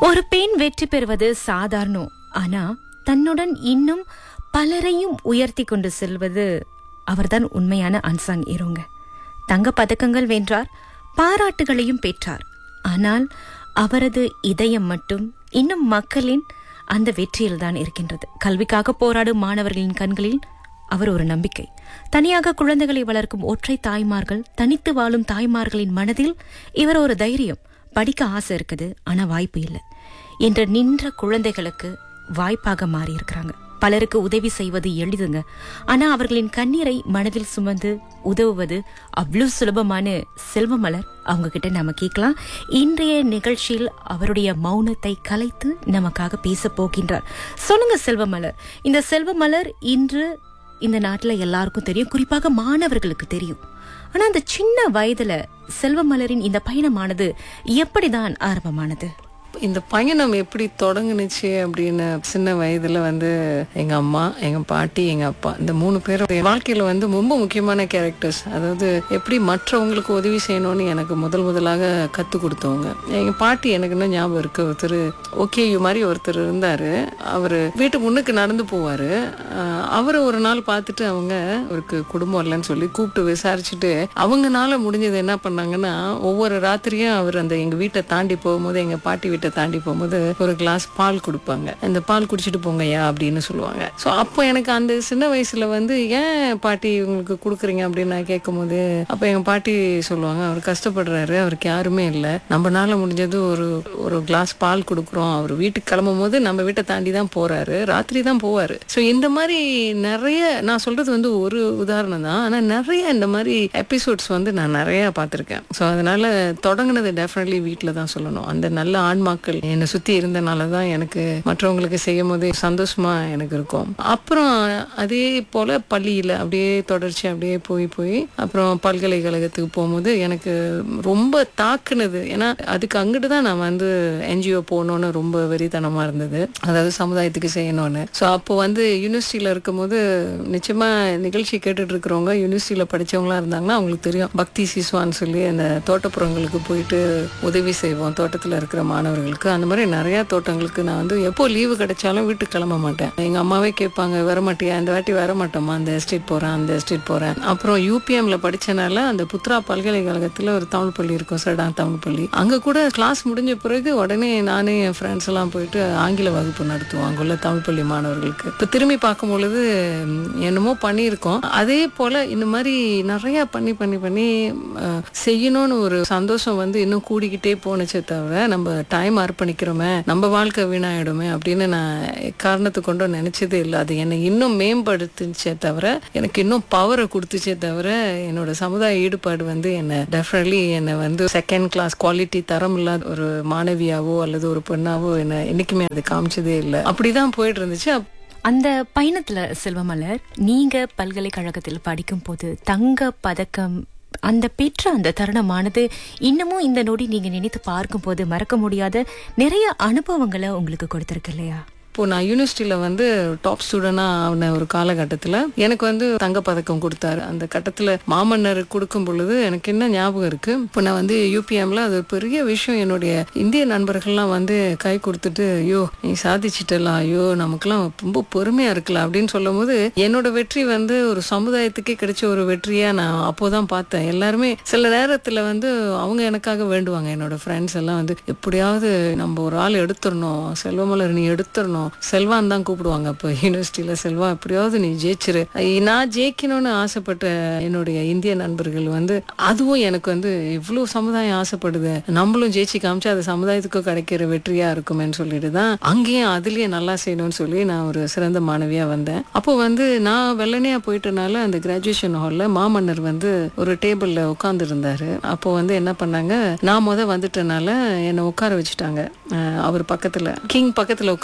ஒரு பெண் வெற்றி பெறுவது சாதாரணம் ஆனா தன்னுடன் இன்னும் பலரையும் உயர்த்தி கொண்டு செல்வது அவர்தான் உண்மையான அன்சாங் ஹீரோங்க தங்க பதக்கங்கள் வென்றார் பாராட்டுகளையும் பெற்றார் ஆனால் அவரது இதயம் மட்டும் இன்னும் மக்களின் அந்த வெற்றியில்தான் இருக்கின்றது கல்விக்காக போராடும் மாணவர்களின் கண்களில் அவர் ஒரு நம்பிக்கை தனியாக குழந்தைகளை வளர்க்கும் ஒற்றை தாய்மார்கள் தனித்து வாழும் தாய்மார்களின் மனதில் இவர் ஒரு தைரியம் படிக்க ஆசை இருக்குது ஆனா வாய்ப்பு இல்லை என்று நின்ற குழந்தைகளுக்கு வாய்ப்பாக மாறி இருக்கிறாங்க பலருக்கு உதவி செய்வது எளிதுங்க ஆனா அவர்களின் கண்ணீரை மனதில் சுமந்து உதவுவது அவ்வளவு சுலபமான செல்வமலர் அவங்க கிட்ட நம்ம கேட்கலாம் இன்றைய நிகழ்ச்சியில் அவருடைய மௌனத்தை கலைத்து நமக்காக பேச போகின்றார் சொல்லுங்க செல்வமலர் இந்த செல்வமலர் இன்று இந்த நாட்டுல எல்லாருக்கும் தெரியும் குறிப்பாக மாணவர்களுக்கு தெரியும் ஆனா அந்த சின்ன வயதுல செல்வமலரின் இந்த பயணமானது எப்படிதான் ஆரம்பமானது இந்த பயணம் எப்படி தொடங்குனுச்சு அப்படின்னு சின்ன வயதுல வந்து எங்க அம்மா எங்க பாட்டி எங்க அப்பா இந்த மூணு பேரும் என் வாழ்க்கையில வந்து ரொம்ப முக்கியமான கேரக்டர்ஸ் அதாவது எப்படி மற்றவங்களுக்கு உதவி செய்யணும்னு எனக்கு முதல் முதலாக கத்து கொடுத்தவங்க எங்க பாட்டி எனக்கு இன்னும் ஞாபகம் இருக்கு ஒருத்தர் ஓகே மாதிரி ஒருத்தர் இருந்தாரு அவரு வீட்டு முன்னுக்கு நடந்து போவாரு அஹ் அவரை ஒரு நாள் பார்த்துட்டு அவங்க அவருக்கு குடும்பம் இல்லைன்னு சொல்லி கூப்பிட்டு விசாரிச்சுட்டு அவங்கனால முடிஞ்சது என்ன பண்ணாங்கன்னா ஒவ்வொரு ராத்திரியும் அவர் அந்த எங்க வீட்டை தாண்டி போகும்போது எங்க பாட்டி வீட்டை தாண்டி போகும்போது ஒரு கிளாஸ் பால் கொடுப்பாங்க அந்த பால் குடிச்சிட்டு போங்கய்யா அப்படின்னு சொல்லுவாங்க ஸோ அப்போ எனக்கு அந்த சின்ன வயசுல வந்து ஏன் பாட்டி உங்களுக்கு கொடுக்குறீங்க அப்படின்னு நான் கேட்கும்போது அப்போ எங்க பாட்டி சொல்லுவாங்க அவர் கஷ்டப்படுறாரு அவருக்கு யாருமே இல்லை நம்மனால முடிஞ்சது ஒரு ஒரு கிளாஸ் பால் கொடுக்குறோம் அவர் வீட்டுக்கு கிளம்பும் போது நம்ம வீட்டை தாண்டி தான் போறாரு ராத்திரி தான் போவாரு ஸோ இந்த மாதிரி நிறைய நான் சொல்றது வந்து ஒரு உதாரணம் தான் ஆனால் நிறைய இந்த மாதிரி எபிசோட்ஸ் வந்து நான் நிறைய பார்த்துருக்கேன் ஸோ அதனால தொடங்குனது டெஃபினெட்லி வீட்டில் தான் சொல்லணும் அந்த நல்ல ஆன்மாக்கள் என்னை சுற்றி இருந்தனால தான் எனக்கு மற்றவங்களுக்கு செய்யும் போதே சந்தோஷமா எனக்கு இருக்கும் அப்புறம் அதே போல பள்ளியில் அப்படியே தொடர்ச்சி அப்படியே போய் போய் அப்புறம் பல்கலைக்கழகத்துக்கு போகும்போது எனக்கு ரொம்ப தாக்குனது ஏன்னா அதுக்கு அங்கிட்டு தான் நான் வந்து என்ஜிஓ போகணும்னு ரொம்ப வெறித்தனமா இருந்தது அதாவது சமுதாயத்துக்கு செய்யணும்னு ஸோ அப்போ வந்து யூனிவர்சிட்டியில் இருக்கும்போது நிச்சயமா நிகழ்ச்சி கேட்டுட்டு இருக்கிறவங்க யூனிவர்சிட்டியில் படிச்சவங்களா இருந்தாங்கன்னா அவங்களுக்கு தெரியும் பக்தி சிசுவான்னு சொல்லி அந்த தோட்டப்புறங்களுக்கு போயிட்டு உதவி செய்வோம் தோட்டத்தில் இருக்கிற மாணவர்களுக்கு அந்த மாதிரி நிறைய தோட்டங்களுக்கு நான் வந்து எப்போ லீவு கிடைச்சாலும் வீட்டுக்கு கிளம்ப மாட்டேன் எங்க அம்மாவே கேட்பாங்க வர மாட்டியா இந்த வாட்டி வர மாட்டோமா அந்த எஸ்டேட் போறேன் அந்த எஸ்டேட் போறேன் அப்புறம் யூபிஎம்ல படிச்சனால அந்த புத்ரா பல்கலைக்கழகத்துல ஒரு தமிழ் பள்ளி இருக்கும் சடாங் தமிழ் பள்ளி அங்க கூட கிளாஸ் முடிஞ்ச பிறகு உடனே நானே என் ஃப்ரெண்ட்ஸ் எல்லாம் போயிட்டு ஆங்கில வகுப்பு நடத்துவோம் அங்குள்ள தமிழ் பள்ளி மாணவர்களுக்கு இப்ப திரும்பி பார்க்கும் பொழுது ம், என்னமோ பண்ணியிருக்கோம் அதே போல இந்த மாதிரி நிறைய பண்ணி பண்ணி பண்ணி அஹ், செய்யணும்னு ஒரு சந்தோஷம் வந்து இன்னும் கூடிக்கிட்டே போனுச்சே தவிர நம்ம டைம் அர்ப்பணிக்கிறோமே நம்ம வாழ்க்கை வீணாயிடுமே அப்படின்னு நான் காரணத்தை கொண்டு நினைச்சதே இல்லை அது என்னை இன்னும் மேம்படுத்துச்சே தவிர எனக்கு இன்னும் பவரை கொடுத்துச்சே தவிர என்னோட சமுதாய ஈடுபாடு வந்து என்னை டெஃபினெட்லி என்னை வந்து செகண்ட் கிளாஸ் குவாலிட்டி தரம் இல்லாத ஒரு மாணவியாவோ அல்லது ஒரு பெண்ணாவோ என்னை என்னைக்குமே அது காமிச்சதே இல்லை அப்படிதான் போயிட்டு இருந்துச்சு அப்- அந்த பயணத்துல செல்வமலர் நீங்க பல்கலைக்கழகத்தில் படிக்கும் போது தங்க பதக்கம் அந்த பெற்ற அந்த தருணமானது இன்னமும் இந்த நொடி நீங்க நினைத்து பார்க்கும்போது மறக்க முடியாத நிறைய அனுபவங்களை உங்களுக்கு கொடுத்திருக்கு இல்லையா இப்போ நான் யூனிவர்சிட்டியில வந்து டாப் ஸ்டூடெண்டா ஆன ஒரு காலகட்டத்தில் எனக்கு வந்து தங்கப்பதக்கம் கொடுத்தாரு அந்த கட்டத்தில் மாமன்னர் கொடுக்கும் பொழுது எனக்கு என்ன ஞாபகம் இருக்கு இப்போ நான் வந்து யூபிஎம்ல அது ஒரு பெரிய விஷயம் என்னுடைய இந்திய நண்பர்கள்லாம் வந்து கை கொடுத்துட்டு ஐயோ நீ சாதிச்சிட்டலாம் ஐயோ நமக்கெல்லாம் ரொம்ப பெருமையா இருக்கலாம் அப்படின்னு சொல்லும் போது என்னோட வெற்றி வந்து ஒரு சமுதாயத்துக்கே கிடைச்ச ஒரு வெற்றியா நான் அப்போதான் பார்த்தேன் எல்லாருமே சில நேரத்துல வந்து அவங்க எனக்காக வேண்டுவாங்க என்னோட ஃப்ரெண்ட்ஸ் எல்லாம் வந்து எப்படியாவது நம்ம ஒரு ஆள் எடுத்துடணும் செல்வமலர் நீ எடுத்துடணும் செல்வான் தான் கூப்பிடுவாங்க அப்போ யூனிவர்சிட்டியில செல்வா எப்படியாவது நீ ஜெயிச்சிரு ஐ- நான் ஜெயிக்கணும்னு ஆசைப்பட்ட என்னுடைய இந்திய நண்பர்கள் வந்து அதுவும் எனக்கு வந்து இவ்வளவு சமுதாயம் ஆசைப்படுது நம்மளும் ஜெயிச்சு காமிச்சா அது சமுதாயத்துக்கும் கிடைக்கிற வெற்றியா இருக்குமேன்னு சொல்லிட்டு தான் அங்கேயும் அதுலயே நல்லா செய்யணும்னு சொல்லி நான் ஒரு சிறந்த மாணவியா வந்தேன் அப்போ வந்து நான் வெள்ளனையா போயிட்டனால அந்த கிராஜுவேஷன் ஹால்ல மாமன்னர் வந்து ஒரு டேபிள்ல உட்கார்ந்து இருந்தாரு அப்போ வந்து என்ன பண்ணாங்க நான் முத வந்துட்டனால என்னை உட்கார வச்சுட்டாங்க அஹ் அவர் பக்கத்துல கிங் பக்கத்துல உட்கார்றீங்க தெரியுங்களா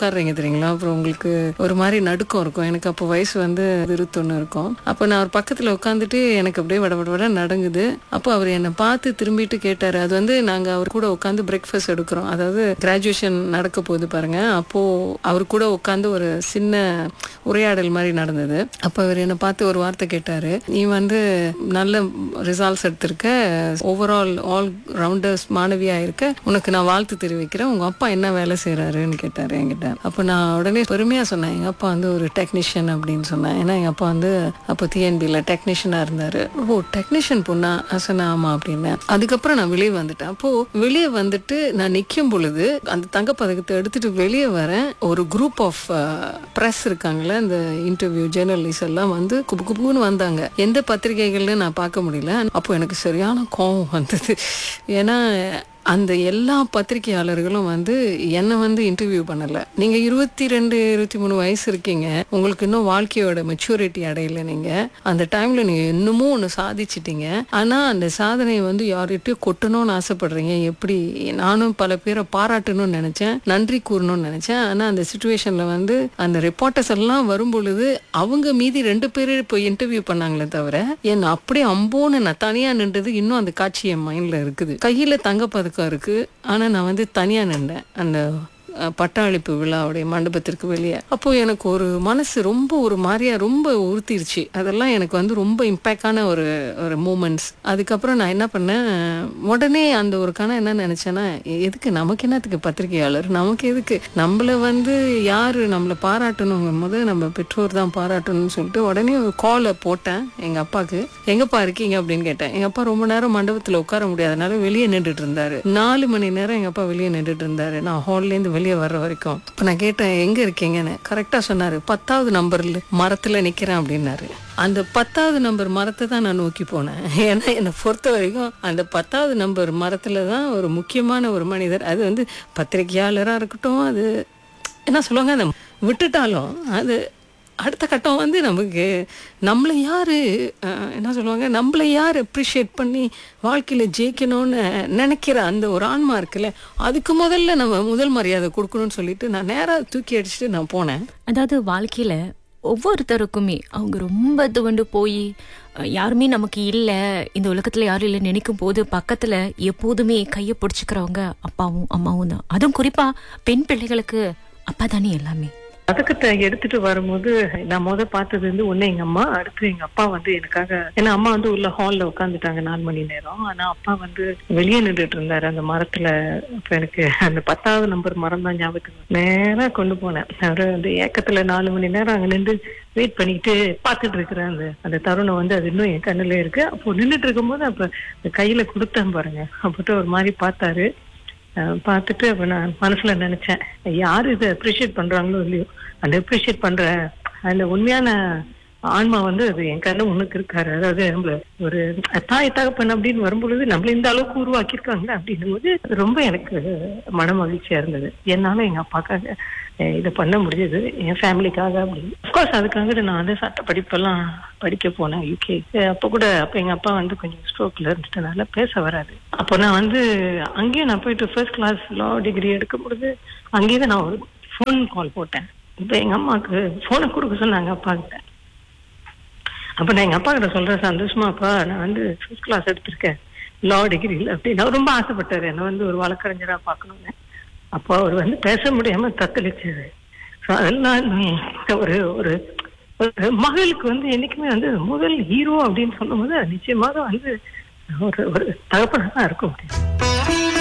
தெரியுங்களா அப்புறம் உங்களுக்கு ஒரு மாதிரி நடுக்கம் இருக்கும் எனக்கு அப்போ வயசு வந்து இருபத்தொன்னு இருக்கும் அப்போ நான் அவர் பக்கத்துல உட்காந்துட்டு எனக்கு அப்படியே வட வட வட நடங்குது அப்போ அவர் என்னை பார்த்து திரும்பிட்டு கேட்டாரு அது வந்து நாங்க அவர் கூட உட்காந்து பிரேக்ஃபாஸ்ட் எடுக்கிறோம் அதாவது கிராஜுவேஷன் நடக்க போகுது பாருங்க அப்போ அவர் கூட உட்காந்து ஒரு சின்ன உரையாடல் மாதிரி நடந்தது அப்போ அவர் என்னை பார்த்து ஒரு வார்த்தை கேட்டாரு நீ வந்து நல்ல ரிசல்ட்ஸ் எடுத்திருக்க ஓவரால் ஆல் ரவுண்டர்ஸ் மாணவியா இருக்க உனக்கு நான் வாழ்த்து தெரிவிக்கிறேன் உங்க அப்பா என்ன வேலை செய்யறாருன்னு கேட்டாரு என்கிட்ட அப்போ நான் உடனே பெருமையா சொன்னேன் எங்க அப்பா வந்து ஒரு டெக்னீஷியன் அப்படின்னு சொன்னேன் ஏன்னா எங்க அப்பா வந்து அப்போ டிஎன்பியில் டெக்னீஷியனா இருந்தாரு ஓ டெக்னீஷியன் பொண்ணா நான் சொன்னேன் ஆமா அப்படின்னு அதுக்கப்புறம் நான் வெளியே வந்துட்டேன் அப்போ வெளியே வந்துட்டு நான் நிற்கும் பொழுது அந்த தங்கப்பதக்கத்தை எடுத்துட்டு வெளியே வரேன் ஒரு குரூப் ஆஃப் ப்ரெஸ் இருக்காங்களே இந்த இன்டர்வியூ ஜேர்னலிஸ்ட் எல்லாம் வந்து குபு குபுன்னு வந்தாங்க எந்த பத்திரிகைகள்னு நான் பார்க்க முடியல அப்போ எனக்கு சரியான கோவம் வந்தது ஏன்னா அந்த எல்லா பத்திரிகையாளர்களும் வந்து என்னை வந்து இன்டர்வியூ பண்ணல நீங்க இருபத்தி ரெண்டு இருபத்தி மூணு வயசு இருக்கீங்க உங்களுக்கு இன்னும் வாழ்க்கையோட மெச்சூரிட்டி அடையல நீங்க அந்த டைம்ல நீங்க இன்னமும் ஒன்று சாதிச்சிட்டீங்க ஆனா அந்த சாதனையை வந்து யார்கிட்டயும் கொட்டணும்னு ஆசைப்படுறீங்க எப்படி நானும் பல பேரை பாராட்டணும்னு நினைச்சேன் நன்றி கூறணும்னு நினைச்சேன் ஆனா அந்த சுச்சுவேஷன்ல வந்து அந்த ரிப்போர்ட்டர்ஸ் எல்லாம் வரும் பொழுது அவங்க மீதி ரெண்டு பேர் இப்போ இன்டர்வியூ பண்ணாங்களே தவிர என்ன அப்படியே அம்போன்னு நான் தனியா நின்றது இன்னும் அந்த காட்சி என் மைண்ட்ல இருக்குது கையில தங்கப்பதக்கம் இருக்கு ஆனா நான் வந்து தனியா நின்றேன் அந்த அஹ், பட்டாளிப்பு விழாவுடைய மண்டபத்திற்கு வெளியே அப்போ எனக்கு ஒரு மனசு ரொம்ப ஒரு மாதிரியா ரொம்ப உறுத்திருச்சு அதெல்லாம் எனக்கு வந்து ரொம்ப இம்பேக்டான ஒரு ஒரு மூமெண்ட்ஸ் அதுக்கப்புறம் நான் என்ன பண்ணேன் உடனே அந்த ஒரு கணம் என்ன நினைச்சேன்னா எ- எதுக்கு நமக்கு என்னத்துக்கு பத்திரிகையாளர் நமக்கு எதுக்கு நம்மள வந்து யாரு நம்மளை பாராட்டணுங்கும் போது நம்ம பெற்றோர் தான் பாராட்டணும்னு சொல்லிட்டு உடனே ஒரு காலை போட்டேன் எங்க அப்பாவுக்கு எங்கப்பா இருக்கீங்க அப்படின்னு கேட்டேன் எங்க அப்பா ரொம்ப நேரம் மண்டபத்துல உட்கார முடியாதனால வெளியே நின்றுட்டு இருந்தாரு நாலு மணி நேரம் எங்க அப்பா வெளியே நின்றுட்டு இருந்தாரு நான் ஹால்ல இருந்து வெளியே வர்ற வரைக்கும் இப்ப நான் கேட்டேன் எங்க இருக்கீங்கன்னு கரெக்டா சொன்னாரு பத்தாவது நம்பர்ல மரத்துல நிக்கிறேன் அப்படின்னாரு அந்த பத்தாவது நம்பர் மரத்தை தான் நான் நோக்கி போனேன் ஏன்னா என்னை பொறுத்த வரைக்கும் அந்த பத்தாவது நம்பர் மரத்துல தான் ஒரு முக்கியமான ஒரு மனிதர் அது வந்து பத்திரிகையாளரா இருக்கட்டும் அது என்ன சொல்லுவாங்க அந்த விட்டுட்டாலும் அது அடுத்த கட்டம் வந்து நமக்கு நம்மளை யாரு அஹ், என்ன சொல்லுவாங்க நம்மளை யார் அப்ரிஷியேட் பண்ணி வாழ்க்கையில் ஜெயிக்கணும்னு நினைக்கிற அந்த ஒரு ஆன்மா இருக்குல்ல அதுக்கு முதல்ல நம்ம முதல் மரியாதை கொடுக்கணும்னு சொல்லிட்டு நான் நேராக தூக்கி அடிச்சுட்டு நான் போனேன் அதாவது வாழ்க்கையில ஒவ்வொருத்தருக்குமே அவங்க ரொம்ப துவண்டு போய் அஹ், யாருமே நமக்கு இல்ல இந்த உலகத்துல யாரும் இல்லை நினைக்கும் போது பக்கத்துல எப்போதுமே கையை பிடிச்சுக்கிறவங்க அப்பாவும் அம்மாவும் தான் அதுவும் குறிப்பா பெண் பிள்ளைகளுக்கு அப்பா தானே எல்லாமே பதக்கத்தை எடுத்துட்டு வரும்போது நான் முத பார்த்தது வந்து ஒண்ணு எங்க அம்மா அடுத்து எங்க அப்பா வந்து எனக்காக ஏன்னா அம்மா வந்து உள்ள ஹால்ல உட்காந்துட்டாங்க நாலு மணி நேரம் ஆனா அப்பா வந்து வெளியே நின்றுட்டு இருந்தாரு அந்த மரத்துல அப்ப எனக்கு அந்த பத்தாவது நம்பர் மரம் தான் ஞாபகத்துக்கு வரும். நேரா கொண்டு போனேன் அவரு அந்த ஏக்கத்துல நாலு மணி நேரம் அங்க நின்று வெயிட் பண்ணிட்டு பார்த்துட்டு இருக்கிறேன் அந்த அந்த தருணம் வந்து அது இன்னும் என் கண்ணுல இருக்கு அப்போ நின்றுட்டு இருக்கும்போது அப்ப இந்த கையில கொடுத்தேன் பாருங்க அப்போட்டு ஒரு மாதிரி பார்த்தாரு அஹ் பார்த்துட்டு அப்ப நான் மனசுல நினைச்சேன் யாரு இதை அப்ரிஷியேட் பண்றாங்களோ இல்லையோ அந்த அப்ரிஷியேட் பண்ற அந்த உண்மையான ஆன்மா வந்து அது என் கண்ணு முன்னுக்கு இருக்காரு அதாவது நம்மள ஒரு தாய் தகப்பன் அப்படின்னு வரும்பொழுது நம்மள இந்த அளவுக்கு உருவாக்கியிருக்காங்க அப்படின்னும் போது அது ரொம்ப எனக்கு மன மகிழ்ச்சியா இருந்தது என்னால எங்க அப்பாக்காக அஹ் இதை பண்ண முடிஞ்சது என் ஃபேமிலிக்காக அப்படின்னு அப்கோர்ஸ் அதுக்காக நான் வந்து சட்ட படிப்பெல்லாம் படிக்க போனேன் யூகே அப்போ கூட அப்போ எங்க அப்பா வந்து கொஞ்சம் ஸ்ட்ரோக்ல இருந்துட்டனால பேச வராது அப்போ நான் வந்து அங்கேயும் நான் போயிட்டு ஃபர்ஸ்ட் கிளாஸ் லா டிகிரி எடுக்கும் பொழுது அங்கேயே தான் நான் ஒரு ஃபோன் கால் போட்டேன் இப்போ எங்க அம்மாவுக்கு ஃபோனை கொடுக்க சொன்னாங்க அப்பா கிட்ட அப்ப நான் எங்க அப்பா கிட்ட சொல்றேன் சந்தோஷமா அப்பா நான் வந்து ஃபர்ஸ்ட் கிளாஸ் எடுத்திருக்கேன் லா டிகிரியில் அப்படின்னு அவர் ரொம்ப ஆசைப்பட்டாரு என்னை வந்து ஒரு வழக்கறிஞரா பார்க்கணும்னு அப்போ அவர் வந்து பேச முடியாம தத்தளிச்சாரு ஸோ அதெல்லாம் ஒரு ஒரு ஒரு மகளுக்கு வந்து என்னைக்குமே வந்து முதல் ஹீரோ அப்படின்னு சொல்லும்போது அது நிச்சயமாக வந்து ஒரு ஒரு தகப்பனா தான் இருக்கும்